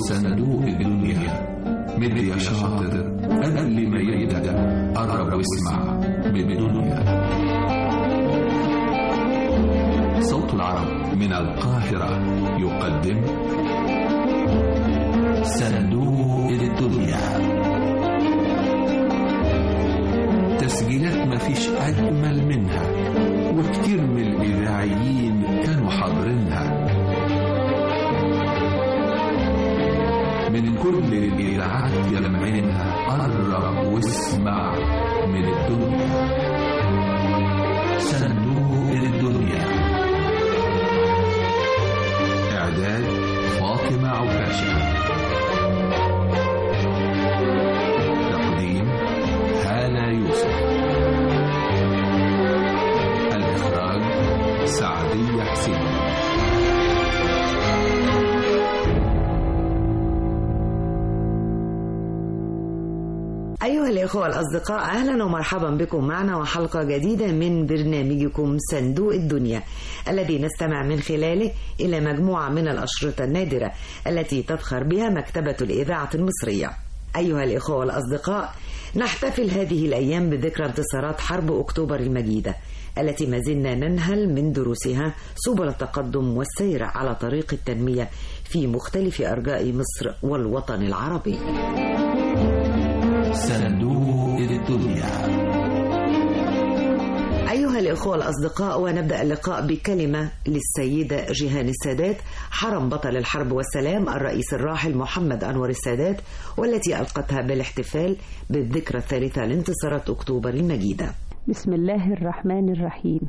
صندوق الدنيا مد يا شاطر قبل ما يبدأ قرب واسمع من الدنيا صوت العرب من القاهرة يقدم صندوق الدنيا تسجيلات مفيش أجمل منها وكتير من الإذاعيين كانوا حاضرينها من كل الإذاعات يلمعينها قرب واسمع من الدنيا صندوق الدنيا إعداد فاطمة عكاشة تقديم هالة يوسف الإخراج سعدية حسين أيها الإخوة الأصدقاء أهلا ومرحبا بكم معنا وحلقة جديدة من برنامجكم صندوق الدنيا الذي نستمع من خلاله إلى مجموعة من الأشرطة النادرة التي تفخر بها مكتبة الإذاعة المصرية أيها الإخوة الأصدقاء نحتفل هذه الأيام بذكرى انتصارات حرب أكتوبر المجيدة التي ما زلنا ننهل من دروسها سبل التقدم والسير على طريق التنمية في مختلف أرجاء مصر والوطن العربي صندوق الدنيا أيها الإخوة الأصدقاء ونبدأ اللقاء بكلمة للسيدة جيهان السادات حرم بطل الحرب والسلام الرئيس الراحل محمد أنور السادات والتي ألقتها بالاحتفال بالذكرى الثالثة لانتصارات أكتوبر المجيدة بسم الله الرحمن الرحيم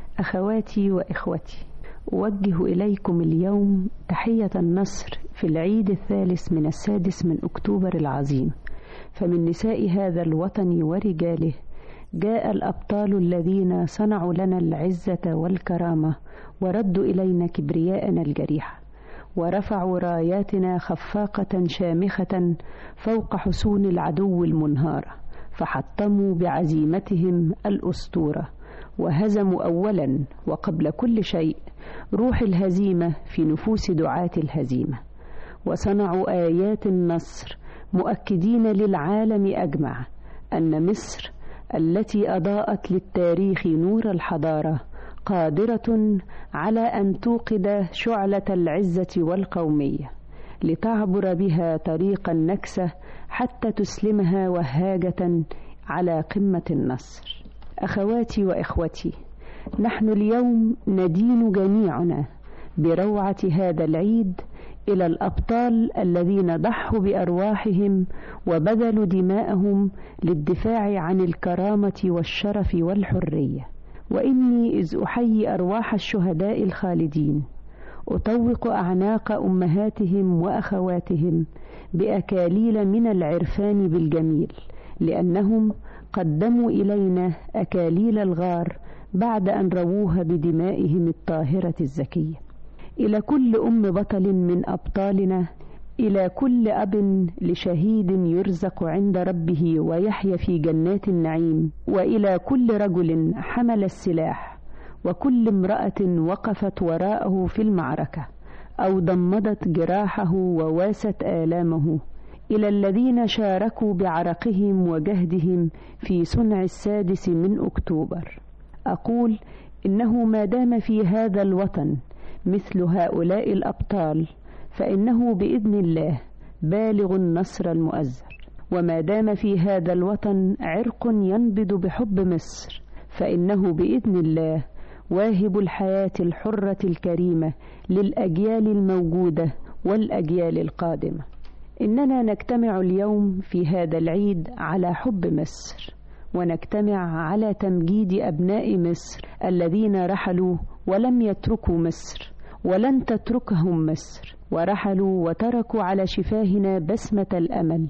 أخواتي وإخوتي أوجه إليكم اليوم تحية النصر في العيد الثالث من السادس من أكتوبر العظيم فمن نساء هذا الوطن ورجاله جاء الأبطال الذين صنعوا لنا العزة والكرامة وردوا إلينا كبرياءنا الجريحة ورفعوا راياتنا خفاقة شامخة فوق حصون العدو المنهارة فحطموا بعزيمتهم الأسطورة وهزموا أولا وقبل كل شيء روح الهزيمة في نفوس دعاة الهزيمة وصنعوا آيات النصر مؤكدين للعالم أجمع أن مصر التي أضاءت للتاريخ نور الحضارة قادرة على أن توقد شعلة العزة والقومية لتعبر بها طريق النكسة حتى تسلمها وهاجة على قمة النصر أخواتي وإخوتي نحن اليوم ندين جميعنا بروعة هذا العيد إلى الأبطال الذين ضحوا بأرواحهم وبذلوا دماءهم للدفاع عن الكرامة والشرف والحرية وإني إذ أحيي أرواح الشهداء الخالدين أطوق أعناق أمهاتهم وأخواتهم بأكاليل من العرفان بالجميل لأنهم قدموا إلينا أكاليل الغار بعد أن رووها بدمائهم الطاهرة الزكية إلى كل أم بطل من أبطالنا إلى كل أب لشهيد يرزق عند ربه ويحيا في جنات النعيم وإلى كل رجل حمل السلاح وكل امرأة وقفت وراءه في المعركة أو ضمدت جراحه وواست آلامه إلى الذين شاركوا بعرقهم وجهدهم في صنع السادس من أكتوبر أقول إنه ما دام في هذا الوطن مثل هؤلاء الأبطال فإنه بإذن الله بالغ النصر المؤزر وما دام في هذا الوطن عرق ينبض بحب مصر فإنه بإذن الله واهب الحياة الحرة الكريمة للأجيال الموجودة والأجيال القادمة إننا نجتمع اليوم في هذا العيد على حب مصر ونجتمع على تمجيد أبناء مصر الذين رحلوا ولم يتركوا مصر ولن تتركهم مصر ورحلوا وتركوا على شفاهنا بسمة الأمل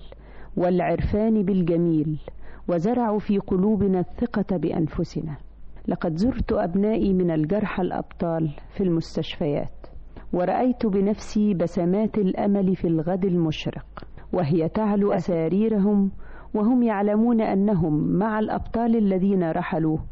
والعرفان بالجميل وزرعوا في قلوبنا الثقة بأنفسنا لقد زرت أبنائي من الجرحى الأبطال في المستشفيات ورأيت بنفسي بسمات الأمل في الغد المشرق وهي تعلو أساريرهم وهم يعلمون أنهم مع الأبطال الذين رحلوا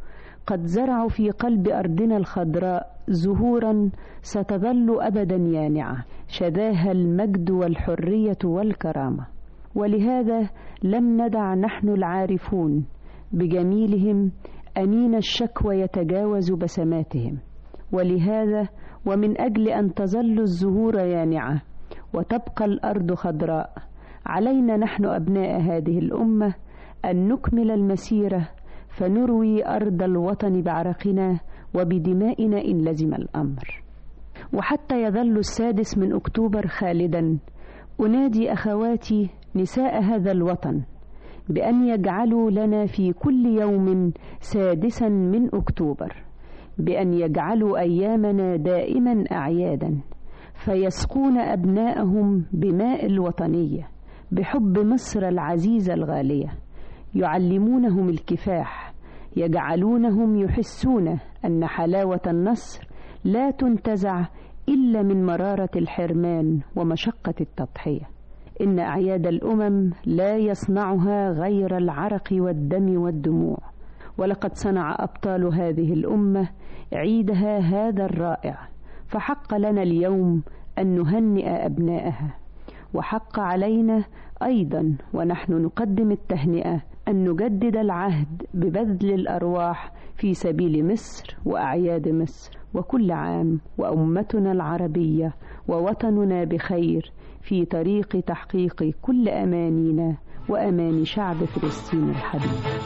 قد زرعوا في قلب أرضنا الخضراء زهورا ستظل أبدا يانعة شذاها المجد والحرية والكرامة ولهذا لم ندع نحن العارفون بجميلهم أنين الشكوى يتجاوز بسماتهم ولهذا ومن أجل أن تظل الزهور يانعة وتبقى الأرض خضراء علينا نحن أبناء هذه الأمة أن نكمل المسيرة فنروي أرض الوطن بعرقنا وبدمائنا إن لزم الأمر وحتى يظل السادس من أكتوبر خالدا أنادي أخواتي نساء هذا الوطن بأن يجعلوا لنا في كل يوم سادسا من أكتوبر بأن يجعلوا أيامنا دائما أعيادا فيسقون أبناءهم بماء الوطنية بحب مصر العزيزة الغالية يعلمونهم الكفاح يجعلونهم يحسون أن حلاوة النصر لا تنتزع إلا من مرارة الحرمان ومشقة التضحية إن أعياد الأمم لا يصنعها غير العرق والدم والدموع ولقد صنع أبطال هذه الأمة عيدها هذا الرائع فحق لنا اليوم أن نهنئ أبناءها وحق علينا أيضا ونحن نقدم التهنئة أن نجدد العهد ببذل الأرواح في سبيل مصر وأعياد مصر وكل عام وأمتنا العربية ووطننا بخير في طريق تحقيق كل أمانينا وأمان شعب فلسطين الحبيب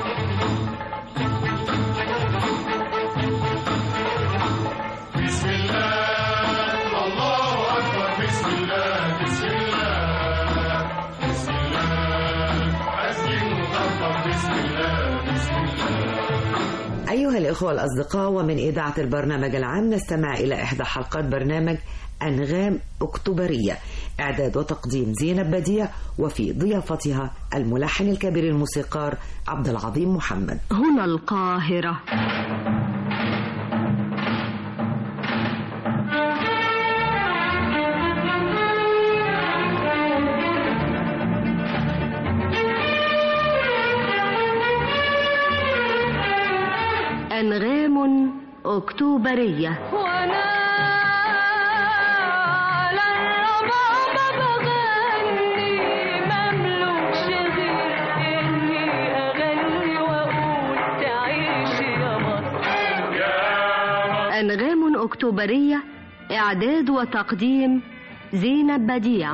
بسم الله الله أكبر بسم الله بسم الله بسم الله عزم مطبق بسم الله بسم الله أيها الإخوة الأصدقاء ومن إذاعة البرنامج العام نستمع إلى إحدى حلقات برنامج أنغام أكتوبرية إعداد وتقديم زينب بديع وفي ضيافتها الملحن الكبير الموسيقار عبد العظيم محمد هنا القاهرة أنغام أكتوبرية وانا على الربابة بغني مملوكش غير اني اغني واقول تعيش يا مصر أنغام أكتوبرية إعداد وتقديم زينب بديع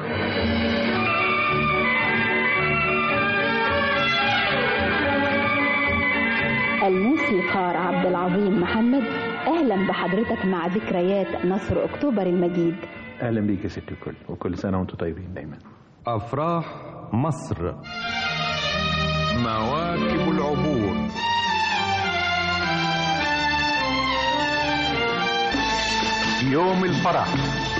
الموسيقار عبد العظيم محمد اهلا بحضرتك مع ذكريات نصر اكتوبر المجيد اهلا بيك يا ست الكل وكل سنه وانتم طيبين دايما أفراح مصر مواكب العبور يوم الفرح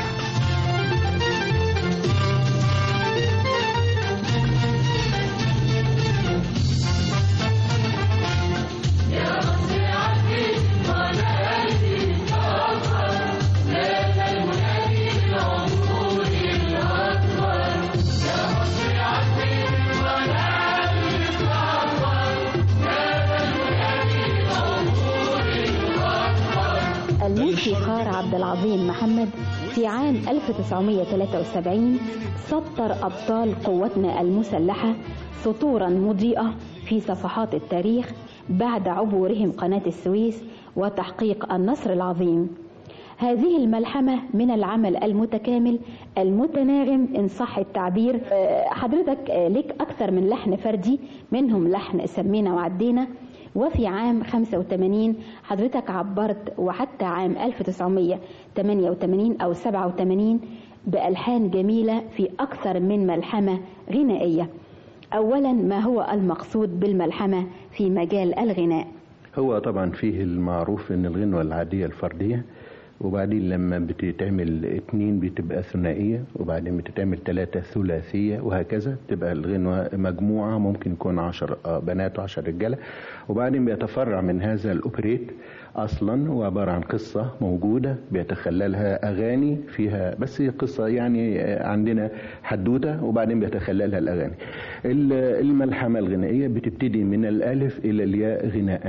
الموسيقار عبد العظيم محمد في عام 1973 سطر أبطال قوتنا المسلحة سطورا مضيئة في صفحات التاريخ بعد عبورهم قناة السويس وتحقيق النصر العظيم هذه الملحمة من العمل المتكامل المتناغم إن صح التعبير آه، حضرتك آه، لك أكثر من لحن فردي منهم لحن سمينا وعدينا وفي عام 85 حضرتك عبرت وحتى عام 1988 أو 87 بألحان جميلة في أكثر من ملحمة غنائية أولا ما هو المقصود بالملحمة في مجال الغناء هو طبعا فيه المعروف ان الغنوة العادية الفردية وبعدين لما بتتعمل اتنين بتبقى ثنائية وبعدين بتتعمل ثلاثة ثلاثية وهكذا تبقى الغنوة مجموعة ممكن يكون عشر آه، بنات وعشر رجالة وبعدين بيتفرع من هذا الأوبريت أصلا وعبارة عن قصة موجودة بيتخللها أغاني فيها بس هي قصة يعني آه، عندنا حدوتة وبعدين بيتخللها الأغاني ال- الملحمة الغنائية بتبتدي من الألف إلى الياء غناءً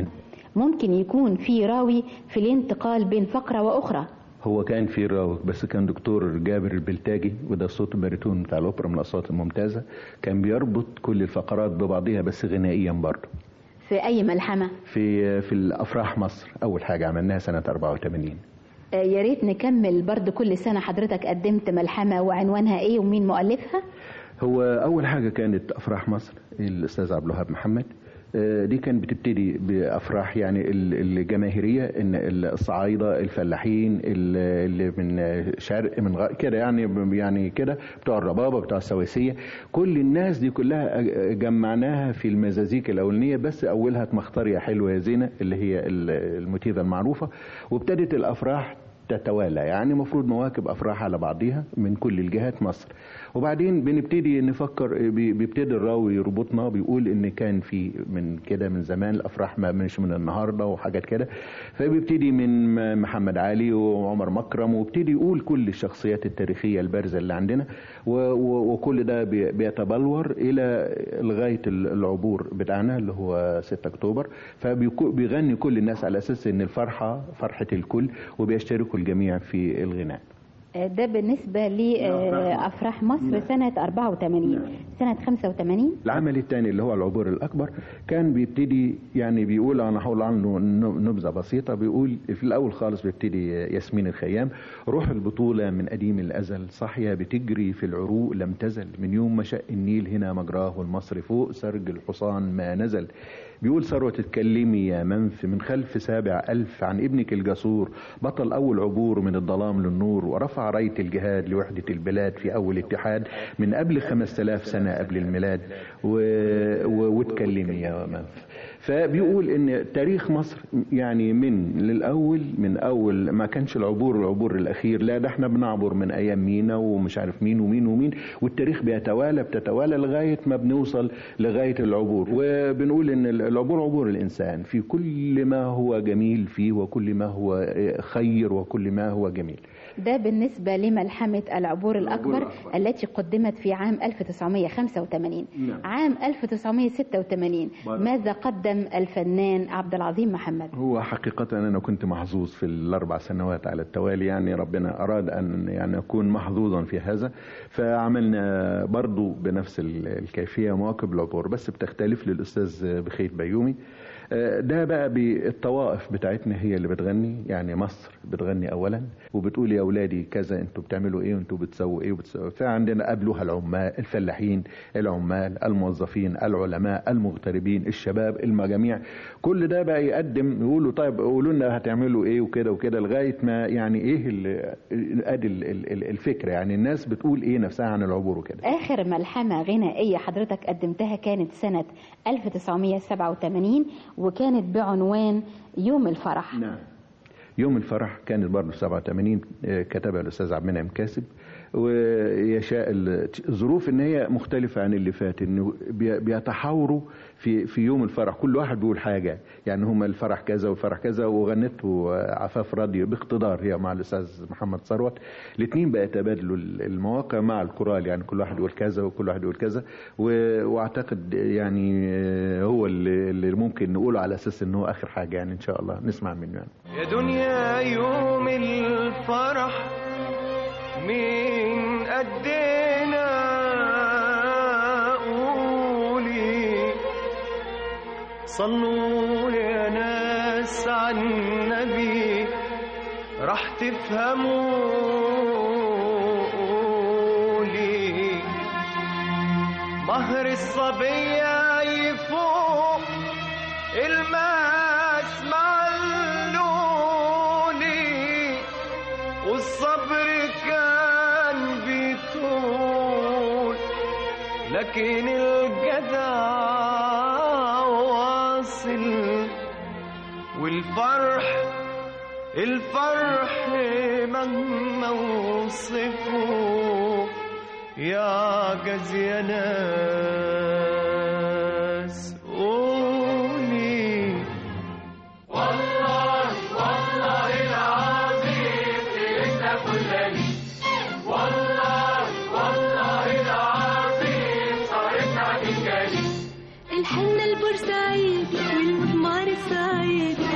ممكن يكون في راوي في الانتقال بين فقرة وأخرى هو كان في راوي بس كان دكتور جابر البلتاجي وده صوت باريتون بتاع الاوبرا من الاصوات الممتازه كان بيربط كل الفقرات ببعضها بس غنائيا برضه في أي ملحمة في في الافراح مصر اول حاجه عملناها سنه 84 آه، يا ريت نكمل برضو كل سنة حضرتك قدمت ملحمة وعنوانها إيه ومين مؤلفها هو اول حاجه كانت افراح مصر الاستاذ عبد الوهاب محمد آه، دي كانت بتبتدي بافراح يعني ال- الجماهيريه ان الصعايده الفلاحين ال- اللي من شرق من غ- كده يعني يعني كده بتوع الربابه بتوع السواسيه كل الناس دي كلها جمعناها في المزازيك الاولانيه بس اولها مختار يا حلوه يا زينه اللي هي ال- الموتيفه المعروفه وابتدت الافراح تتوالى يعني مفروض مواكب افراح على بعضيها من كل الجهات مصر وبعدين بنبتدي نفكر بي- بيبتدي الراوي يربطنا بيقول ان كان في من كده من زمان الافراح ما مش من النهارده وحاجات كده فبيبتدي من م- محمد علي وعمر مكرم وابتدي يقول كل الشخصيات التاريخيه البارزه اللي عندنا و- و- وكل ده بي- بيتبلور الى لغايه ال- العبور بتاعنا اللي هو 6 اكتوبر فبيغني كل الناس على اساس ان الفرحه فرحه الكل وبيشتركوا الجميع في الغناء آه، ده بالنسبة لأفراح مصر سنة 84 سنة 85 العمل الثاني اللي هو العبور الاكبر كان بيبتدي يعني بيقول انا هقول عنه ن- نبذه بسيطه بيقول في الاول خالص بيبتدي ياسمين الخيام روح البطوله من قديم الازل صاحيه بتجري في العروق لم تزل من يوم ما شق النيل هنا مجراه والمصر فوق سرج الحصان ما نزل بيقول ثروة تتكلمي يا منف من خلف سابع ألف عن ابنك الجسور بطل أول عبور من الظلام للنور ورفع راية الجهاد لوحدة البلاد في أول اتحاد من قبل خمس آلاف سنة قبل الميلاد و... و... وتكلمي يا منف فبيقول ان تاريخ مصر يعني من للاول من اول ما كانش العبور العبور الاخير لا ده احنا بنعبر من ايام مينا ومش عارف مين ومين ومين والتاريخ بيتوالى بتتوالى لغايه ما بنوصل لغايه العبور وبنقول ان العبور عبور الانسان في كل ما هو جميل فيه وكل ما هو خير وكل ما هو جميل ده بالنسبة لملحمة العبور الأكبر التي قدمت في عام 1985 نعم. عام 1986 برضه. ماذا قدم الفنان عبد العظيم محمد هو حقيقة أنا كنت محظوظ في الأربع سنوات على التوالي يعني ربنا أراد أن يعني أكون محظوظا في هذا فعملنا برضو بنفس ال- الكيفية مواكب العبور بس بتختلف للأستاذ بخيت بيومي آه، ده بقى بالطوائف بتاعتنا هي اللي بتغني يعني مصر بتغني اولا وبتقول يا اولادي كذا انتوا بتعملوا ايه وانتوا بتسووا ايه وبتسووا فعندنا قبلها العمال الفلاحين العمال الموظفين العلماء المغتربين الشباب المجاميع كل ده بقى يقدم يقولوا طيب قولوا لنا هتعملوا ايه وكده وكده لغايه ما يعني ايه ال- ادي ال- ال- الفكره يعني الناس بتقول ايه نفسها عن العبور وكده آخر ملحمة غنائية حضرتك قدمتها كانت سنة 1987 وكانت بعنوان يوم الفرح نعم يوم الفرح كانت برضه 87 آه، كتبها الاستاذ عبد المنعم كاسب ويشاء ال- ظروف ان هي مختلفه عن اللي فات انه بي- بيتحاوروا في في يوم الفرح كل واحد بيقول حاجه يعني هما الفرح كذا والفرح كذا وغنته عفاف راديو باقتدار هي مع الاستاذ محمد ثروت الاثنين بقى يتبادلوا المواقع مع الكورال يعني كل واحد يقول كذا وكل واحد يقول كذا و- واعتقد يعني آه، هو اللي اللي ممكن نقوله على اساس ان هو اخر حاجه يعني ان شاء الله نسمع منه يعني يا دنيا يوم الفرح مين قدنا قولي صلوا يا ناس على النبي راح تفهموا قولي مهر الصبية يفوق الماس معلولي والصبر كان بيطول لكن الجدع واصل والفرح الفرح مهما وصفه يعجز يا ناس قولي والله والله العظيم انت كلني والله والله العظيم صارت عن الجليل الحنة البورسعيد والمضمار السعيد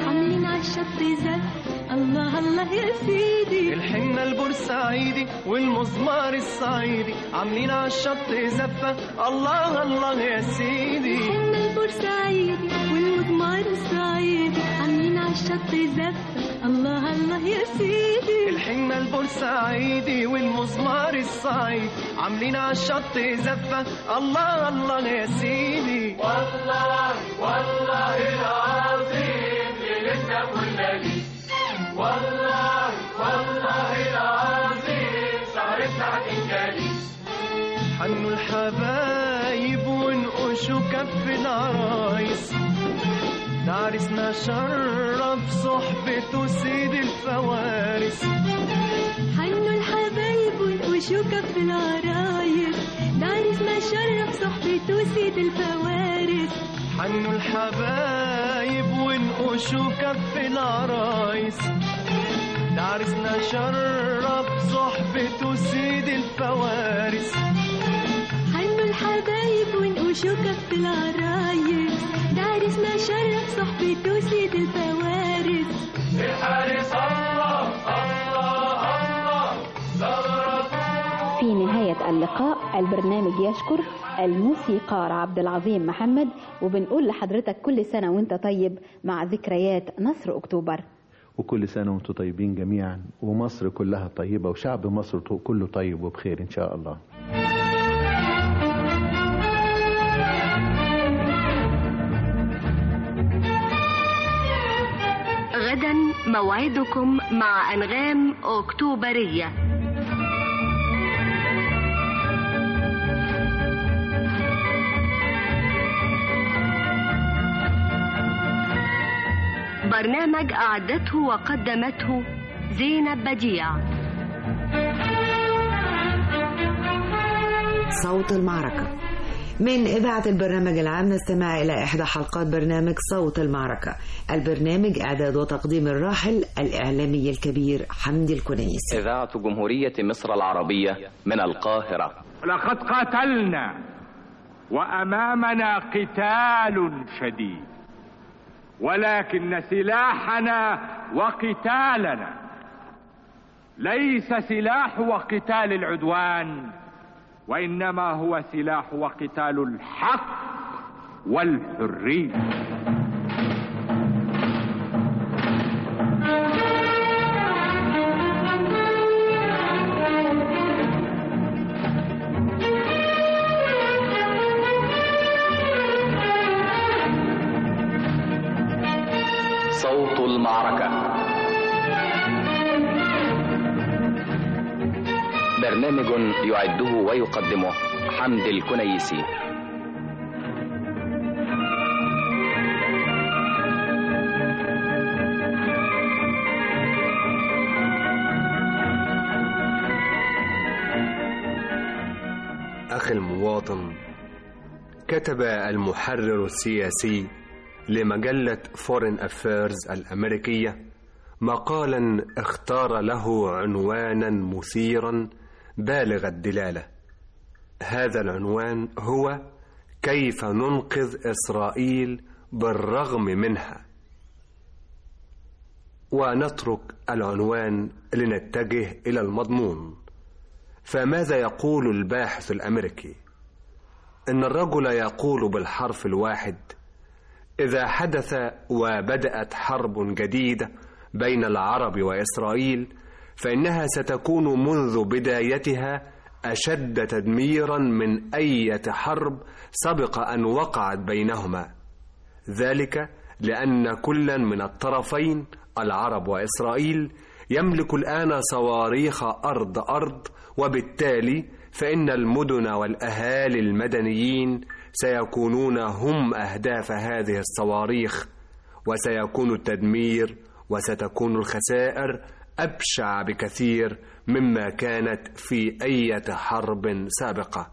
الشط زف الله الله يا سيدي الحنة البورسعيدي والمزمار الصعيدي عاملين على الشط زفة الله الله يا سيدي الحنة البورسعيدي والمزمار الصعيدي عاملين على الشط زفة الله الله يا سيدي الحنة البورسعيدي والمزمار الصعيدي عاملين على الشط زفة الله الله يا سيدي والله والله العظيم ليلتنا كلها دي والله والله العظيم سهرتنا هتنجلي حنوا الحبايب ونقشوا كف العرايس دارسنا شرف صحبته سيد الفوارس حنوا الحبايب ونقشوا كف العرايس دارس ما شرف صحبته سيد الفوارس حنوا الحبايب ونقشوا كف العرايس دارسنا شرف صحبته سيد الفوارس حنوا الحبايب ونقشوا كف العرايس دارس ما شرف صحبته سيد الفوارس الحارس الله الله الله ثغرة في نهاية اللقاء البرنامج يشكر الموسيقار عبد العظيم محمد وبنقول لحضرتك كل سنة وانت طيب مع ذكريات نصر أكتوبر وكل سنة وانتم طيبين جميعا ومصر كلها طيبة وشعب مصر كله طيب وبخير إن شاء الله غدا موعدكم مع أنغام أكتوبرية برنامج أعدته وقدمته زينب بديع صوت المعركة من إذاعة البرنامج العام نستمع إلى إحدى حلقات برنامج صوت المعركة البرنامج إعداد وتقديم الراحل الإعلامي الكبير حمدي الكنيس إذاعة جمهورية مصر العربية من القاهرة لقد قاتلنا وأمامنا قتال شديد ولكن سلاحنا وقتالنا ليس سلاح وقتال العدوان وإنما هو سلاح وقتال الحق والحرية صوت المعركة برنامج يعده ويقدمه حمد الكنيسي أخي المواطن كتب المحرر السياسي لمجلة فورين أفيرز الأمريكية مقالا اختار له عنوانا مثيرا بالغ الدلالة هذا العنوان هو كيف ننقذ إسرائيل بالرغم منها ونترك العنوان لنتجه إلى المضمون فماذا يقول الباحث الأمريكي إن الرجل يقول بالحرف الواحد إذا حدث وبدأت حرب جديدة بين العرب وإسرائيل فإنها ستكون منذ بدايتها أشد تدميرا من أي حرب سبق أن وقعت بينهما ذلك لأن كلا من الطرفين العرب وإسرائيل يملك الآن صواريخ أرض أرض وبالتالي فإن المدن والأهالي المدنيين سيكونون هم أهداف هذه الصواريخ وسيكون التدمير وستكون الخسائر أبشع بكثير مما كانت في أي حرب سابقة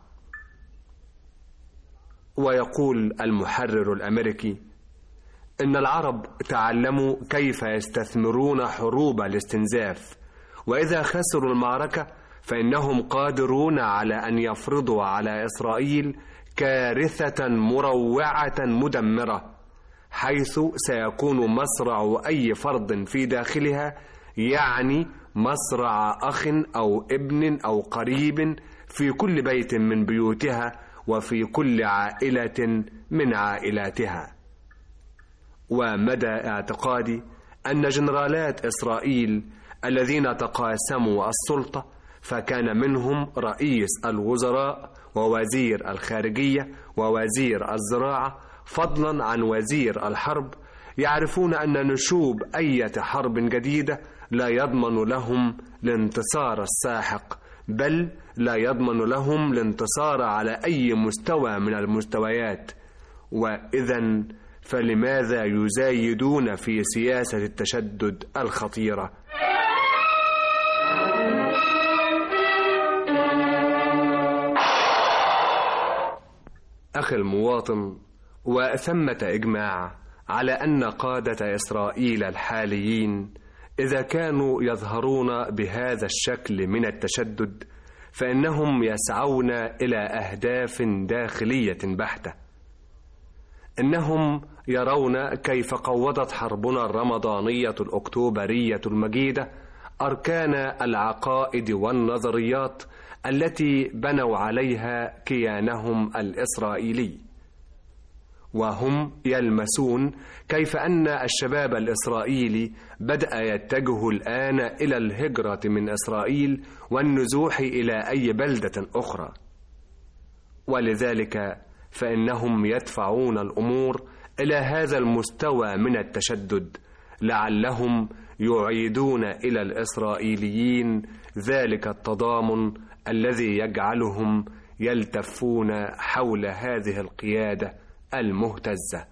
ويقول المحرر الأمريكي إن العرب تعلموا كيف يستثمرون حروب الاستنزاف وإذا خسروا المعركة فإنهم قادرون على أن يفرضوا على إسرائيل كارثة مروعة مدمرة حيث سيكون مصرع أي فرد في داخلها يعني مصرع أخ أو ابن أو قريب في كل بيت من بيوتها وفي كل عائلة من عائلاتها ومدى اعتقادي أن جنرالات إسرائيل الذين تقاسموا السلطة فكان منهم رئيس الوزراء ووزير الخارجية ووزير الزراعة فضلا عن وزير الحرب يعرفون أن نشوب أي حرب جديدة لا يضمن لهم الانتصار الساحق بل لا يضمن لهم الانتصار على أي مستوى من المستويات وإذا فلماذا يزايدون في سياسة التشدد الخطيرة؟ أخي المواطن وثمة إجماع على أن قادة إسرائيل الحاليين إذا كانوا يظهرون بهذا الشكل من التشدد فإنهم يسعون إلى أهداف داخلية بحتة إنهم يرون كيف قوضت حربنا الرمضانية الأكتوبرية المجيدة أركان العقائد والنظريات التي بنوا عليها كيانهم الإسرائيلي وهم يلمسون كيف أن الشباب الإسرائيلي بدأ يتجه الآن إلى الهجرة من إسرائيل والنزوح إلى أي بلدة أخرى ولذلك فإنهم يدفعون الأمور إلى هذا المستوى من التشدد لعلهم يعيدون إلى الإسرائيليين ذلك التضامن الذي يجعلهم يلتفون حول هذه القياده المهتزه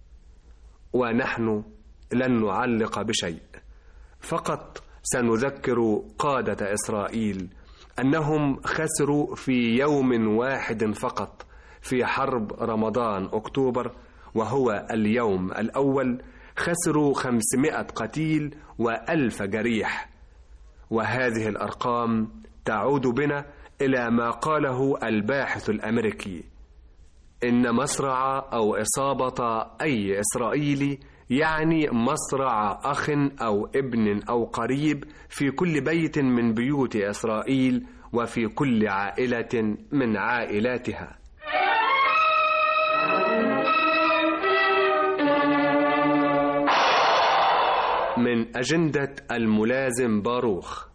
ونحن لن نعلق بشيء فقط سنذكر قاده اسرائيل انهم خسروا في يوم واحد فقط في حرب رمضان اكتوبر وهو اليوم الاول خسروا خمسمائه قتيل والف جريح وهذه الارقام تعود بنا الى ما قاله الباحث الامريكي ان مصرع او اصابه اي اسرائيلي يعني مصرع اخ او ابن او قريب في كل بيت من بيوت اسرائيل وفي كل عائله من عائلاتها من اجنده الملازم باروخ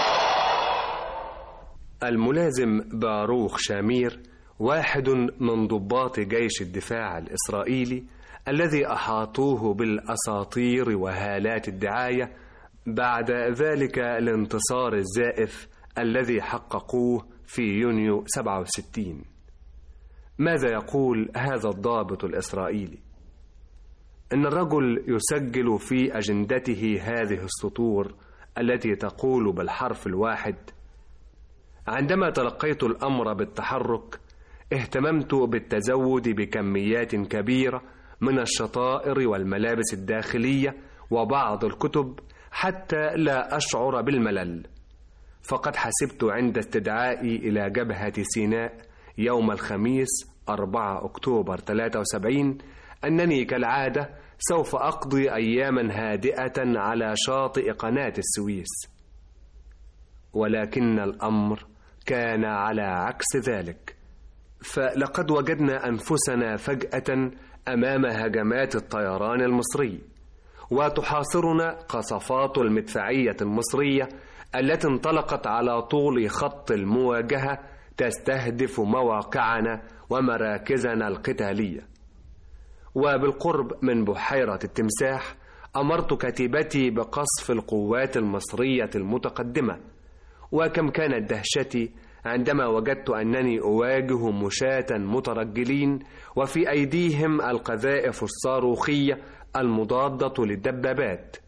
الملازم باروخ شامير واحد من ضباط جيش الدفاع الإسرائيلي الذي أحاطوه بالأساطير وهالات الدعاية بعد ذلك الانتصار الزائف الذي حققوه في يونيو 67 ماذا يقول هذا الضابط الإسرائيلي؟ إن الرجل يسجل في أجندته هذه السطور التي تقول بالحرف الواحد عندما تلقيت الامر بالتحرك اهتممت بالتزود بكميات كبيره من الشطائر والملابس الداخليه وبعض الكتب حتى لا اشعر بالملل فقد حسبت عند استدعائي الى جبهه سيناء يوم الخميس 4 اكتوبر 73 انني كالعاده سوف اقضي اياما هادئه على شاطئ قناه السويس ولكن الامر كان على عكس ذلك فلقد وجدنا انفسنا فجاه امام هجمات الطيران المصري وتحاصرنا قصفات المدفعيه المصريه التي انطلقت على طول خط المواجهه تستهدف مواقعنا ومراكزنا القتاليه وبالقرب من بحيره التمساح امرت كتيبتي بقصف القوات المصريه المتقدمه وكم كانت دهشتي عندما وجدت انني اواجه مشاة مترجلين وفي ايديهم القذائف الصاروخيه المضاده للدبابات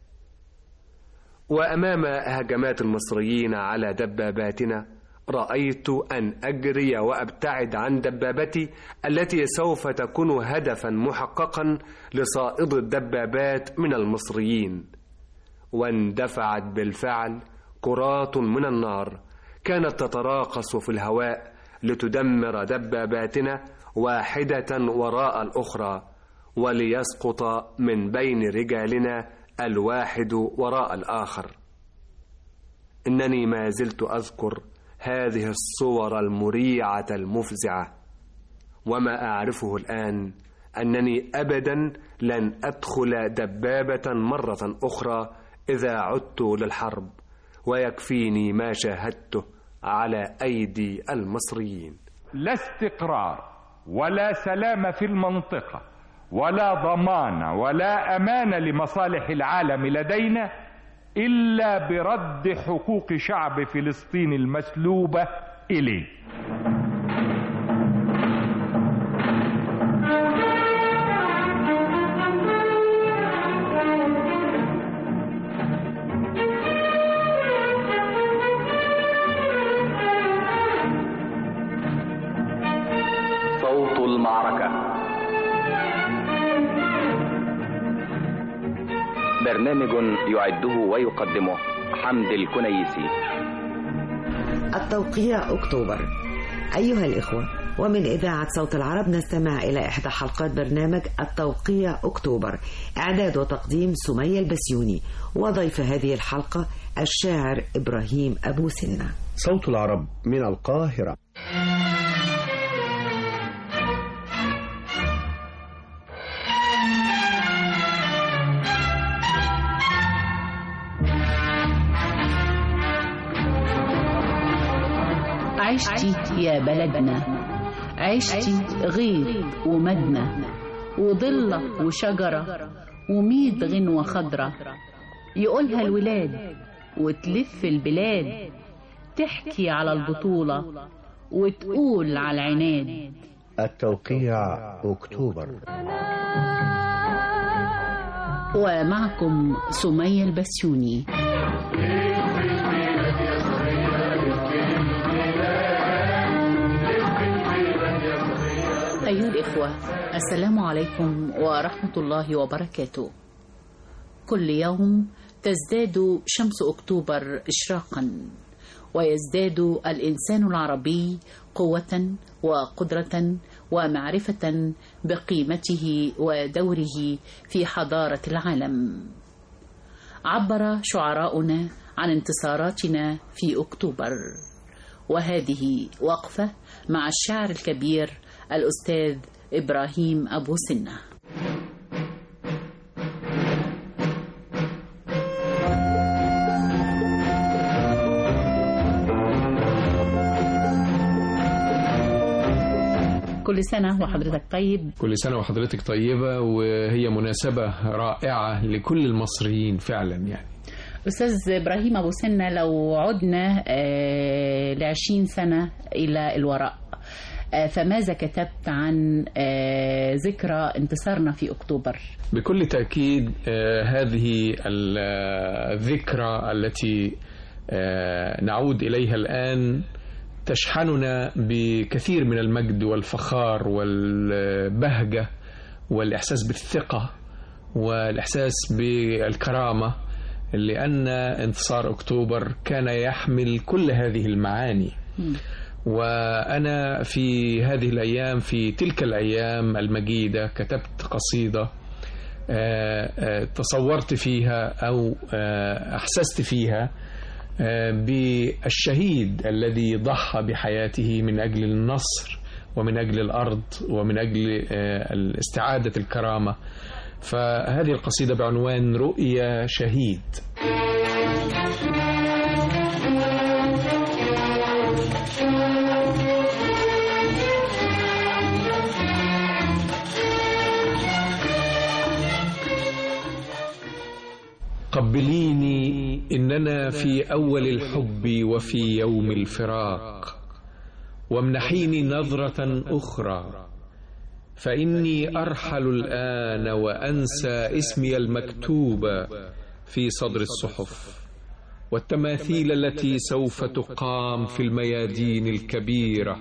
وامام هجمات المصريين على دباباتنا رايت ان اجري وابتعد عن دبابتي التي سوف تكون هدفا محققا لصائد الدبابات من المصريين واندفعت بالفعل كرات من النار كانت تتراقص في الهواء لتدمر دباباتنا واحده وراء الاخرى وليسقط من بين رجالنا الواحد وراء الآخر إنني ما زلت أذكر هذه الصور المريعة المفزعة وما أعرفه الآن أنني أبدا لن أدخل دبابة مرة أخرى إذا عدت للحرب ويكفيني ما شاهدته على أيدي المصريين لا استقرار ولا سلام في المنطقة ولا ضمان ولا أمان لمصالح العالم لدينا إلا برد حقوق شعب فلسطين المسلوبة إليه صوت المعركة برنامج يعده ويقدمه حمد الكنيسي التوقيع أكتوبر أيها الإخوة ومن إذاعة صوت العرب نستمع إلى إحدى حلقات برنامج التوقيع أكتوبر إعداد وتقديم سمية البسيوني وضيف هذه الحلقة الشاعر إبراهيم أبو سنة صوت العرب من القاهرة عشتي يا بلدنا عشتي غيط ومدنة وضلة وشجرة وميت غنوة خضرة يقولها الولاد وتلف البلاد تحكي على البطولة وتقول على العناد التوقيع أكتوبر ومعكم سمية البسيوني أيها الإخوة السلام عليكم ورحمة الله وبركاته كل يوم تزداد شمس أكتوبر إشراقا ويزداد الإنسان العربي قوة وقدرة ومعرفة بقيمته ودوره في حضارة العالم عبر شعراؤنا عن انتصاراتنا في أكتوبر وهذه وقفة مع الشاعر الكبير الأستاذ إبراهيم أبو سنة كل سنة وحضرتك طيب كل سنة وحضرتك طيبة وهي مناسبة رائعة لكل المصريين فعلا يعني أستاذ إبراهيم أبو سنة لو عدنا لعشرين سنة إلى الوراء فماذا كتبت عن ذكرى انتصارنا في أكتوبر؟ بكل تأكيد هذه الذكرى التي نعود إليها الآن تشحننا بكثير من المجد والفخار والبهجة والإحساس بالثقة والإحساس بالكرامة لأن انتصار أكتوبر كان يحمل كل هذه المعاني وأنا في هذه الأيام في تلك الأيام المجيدة كتبت قصيدة تصورت فيها أو أحسست فيها بالشهيد الذي ضحى بحياته من أجل النصر ومن أجل الأرض ومن أجل استعادة الكرامة فهذه القصيدة بعنوان رؤيا شهيد قبليني إننا في أول الحب وفي يوم الفراق وامنحيني نظرة أخرى فإني أرحل الآن وأنسى اسمي المكتوب في صدر الصحف والتماثيل التي سوف تقام في الميادين الكبيرة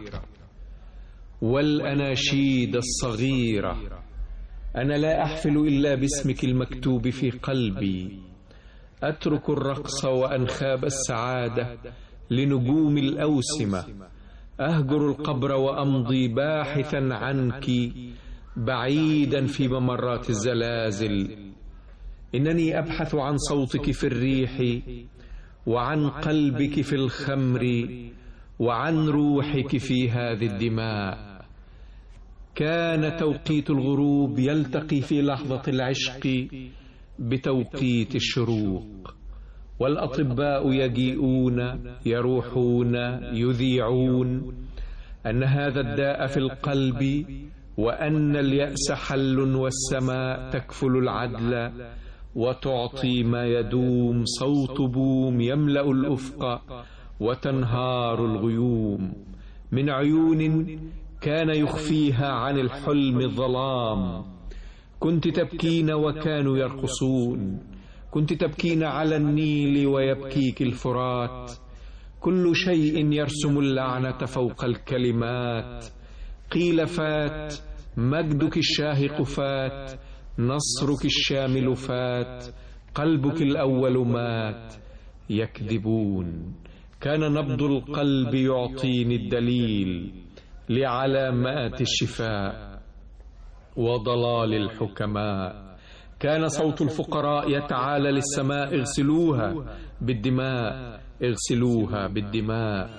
والأناشيد الصغيرة أنا لا أحفل إلا باسمك المكتوب في قلبي أترك الرقص وأنخاب السعادة لنجوم الأوسمة أهجر القبر وأمضي باحثا عنك بعيدا في ممرات الزلازل إنني أبحث عن صوتك في الريح وعن قلبك في الخمر وعن روحك في هذه الدماء كان توقيت الغروب يلتقي في لحظة العشق بتوقيت الشروق والأطباء يجيئون يروحون يذيعون أن هذا الداء في القلب وأن اليأس حل والسماء تكفل العدل وتعطي ما يدوم صوت بوم يملأ الأفق وتنهار الغيوم من عيون كان يخفيها عن الحلم الظلام كنت تبكين وكانوا يرقصون كنت تبكين على النيل ويبكيك الفرات كل شيء يرسم اللعنة فوق الكلمات قيل فات مجدك الشاهق فات نصرك الشامل فات قلبك الأول مات يكذبون كان نبض القلب يعطيني الدليل لعلامات الشفاء وضلال الحكماء كان صوت الفقراء يتعالى للسماء اغسلوها بالدماء اغسلوها بالدماء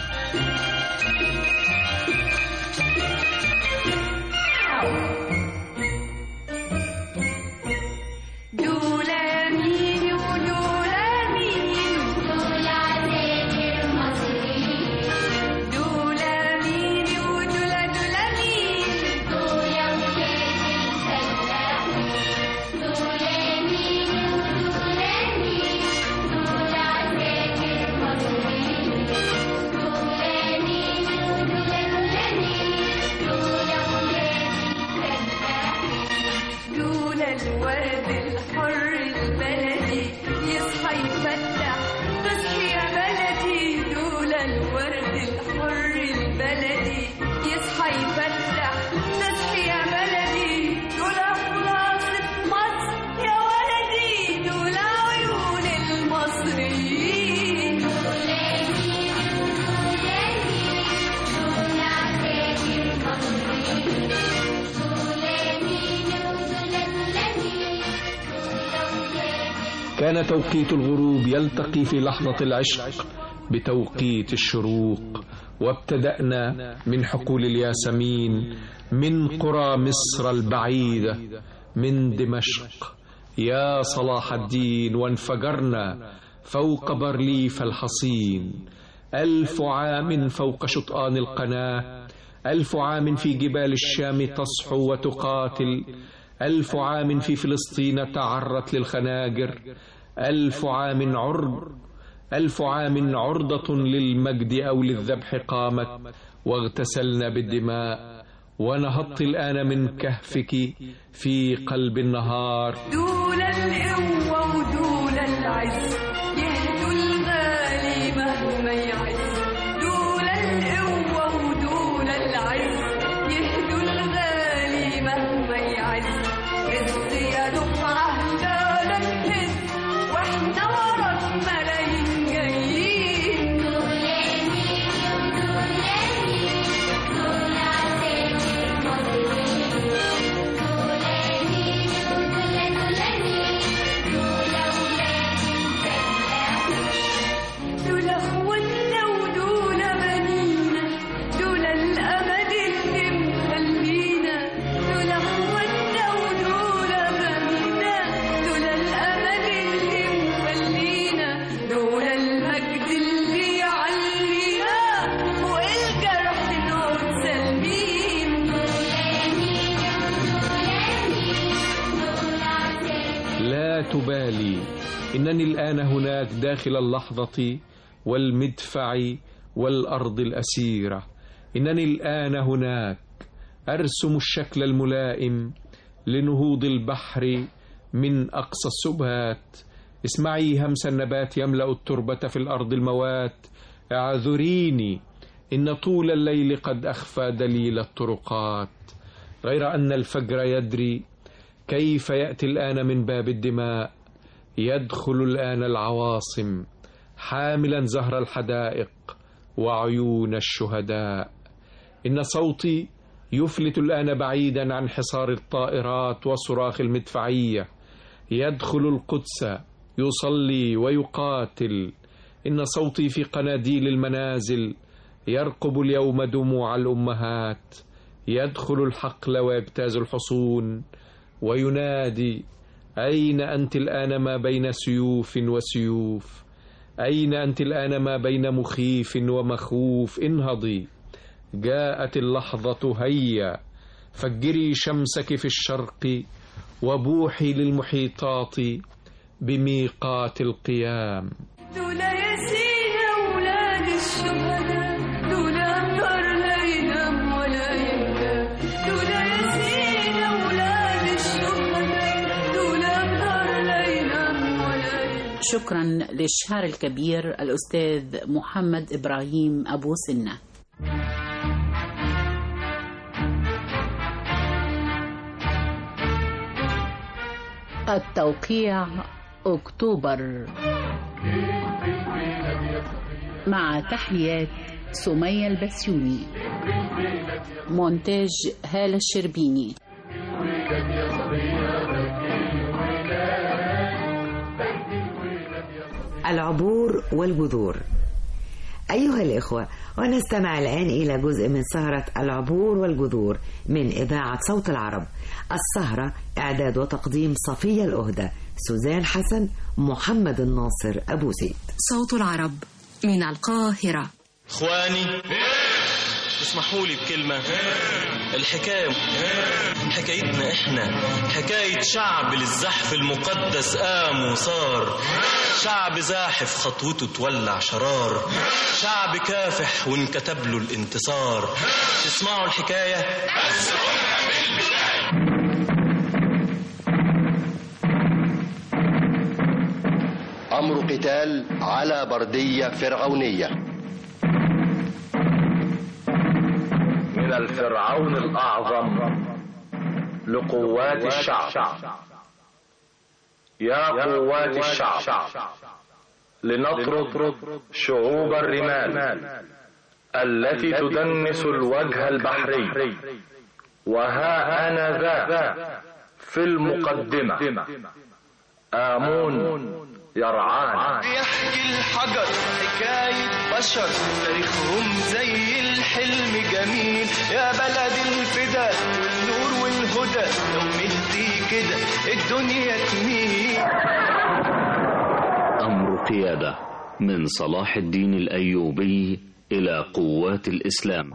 دولا مين ودولا مين دولا عزيز المصريين دولا مين ودولا دولا مين دولا ولاد الفلاحين دولا مين ودولا مين دولا عزيز المصريين دولا مين ودولا دولا مين دولا ولاد الفلاحين دولا الورد الحر البلدي يصحى يفتح تصحي يا بلدي دولا الورد الحر البلدي يصحى يفتح تصحي يا بلدي دولا خلاصة مصر يا ولدي دولا عيون المصريين كان توقيت الغروب يلتقي في لحظة العشق بتوقيت الشروق وابتدأنا من حقول الياسمين من قرى مصر البعيدة من دمشق يا صلاح الدين وانفجرنا فوق برليف الحصين ألف عام فوق شطآن القناة ألف عام في جبال الشام تصحو وتقاتل ألف عام في فلسطين تعرت للخناجر ألف عام عرض ألف عام عرضة للمجد أو للذبح قامت واغتسلنا بالدماء ونهضت الآن من كهفك في قلب النهار دولا القوة ودولا العز يهدوا الغالي مهما يعز دولا القوة ودولا العز يهدوا الغالي مهما يعز عز يا دفعة لا نهز واحنا وراك ملايين جايين دول اخواتنا ودول بنينا دول الامل اللي مخلينا دول اخواتنا ودول بنينا دول الامل اللي مخلينا دول المجد اللي يعلينا فوق الجرح نقعد سالمين لا تبالي إنني الآن هناك داخل اللحظة والمدفع والأرض الأسيرة إنني الآن هناك أرسم الشكل الملائم لنهوض البحر من أقصى السبات اسمعي همس النبات يملأ التربة في الأرض الموات اعذريني إن طول الليل قد أخفى دليل الطرقات غير أن الفجر يدري كيف يأتي الآن من باب الدماء يدخل الآن العواصم حاملا زهر الحدائق وعيون الشهداء إن صوتي يفلت الآن بعيدا عن حصار الطائرات وصراخ المدفعية يدخل القدس يصلي ويقاتل إن صوتي في قناديل المنازل يرقب اليوم دموع الأمهات يدخل الحقل ويجتاز الحصون وينادي أين أنت الآن ما بين سيوف وسيوف أين أنت الآن ما بين مخيف ومخوف انهضي جاءت اللحظة هيا فجري شمسك في الشرق وبوحي للمحيطات بميقات القيام دول ياسين أولاد الشهداء دول أبطر لا ينام ولا يهدى دول ياسين أولاد الشهداء دول أبطر لا ينام ولا يهدى شكرا للشاعر الكبير الأستاذ محمد إبراهيم أبو سنة التوقيع أكتوبر مع تحيات سمية البسيوني مونتاج هالة الشربيني العبور والجذور أيها الإخوة ونستمع الآن إلى جزء من سهرة العبور والجذور من إذاعة صوت العرب السهرة إعداد وتقديم صفية الأهدى سوزان حسن محمد الناصر أبو زيد صوت العرب من القاهرة اخواني اسمحوا لي بكلمة الحكاية حكايتنا احنا حكاية شعب للزحف المقدس قام وصار شعب زاحف خطوته تولع شرار شعب كافح وانكتب له الانتصار تسمعوا الحكاية أمر قتال على بردية فرعونية من الفرعون الأعظم لقوات الشعب يا قوات الشعب لنطرد شعوب الرمال التي تدنس الوجه البحري وها أنا ذا في المقدمة آمون يرعانا يحكي الحجر حكاية بشر تاريخهم زي الحلم جميل يا بلد الفدا والنور والهدى لو مهدي كده الدنيا تميل أمر قيادة من صلاح الدين الأيوبي إلى قوات الإسلام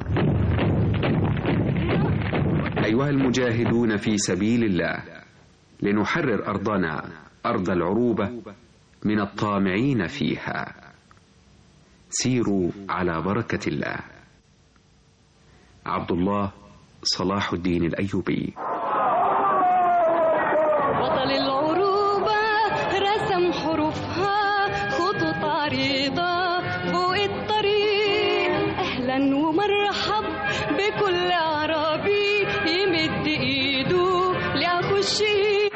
أيها المجاهدون في سبيل الله لنحرر أرضنا أرض العروبة من الطامعين فيها سيروا على بركة الله عبد الله صلاح الدين الأيوبي بطل العروبة رسم حروفها خطوط عريضة فوق الطريق أهلا ومرحب بكل عربي يمد إيده لأخو الشهيد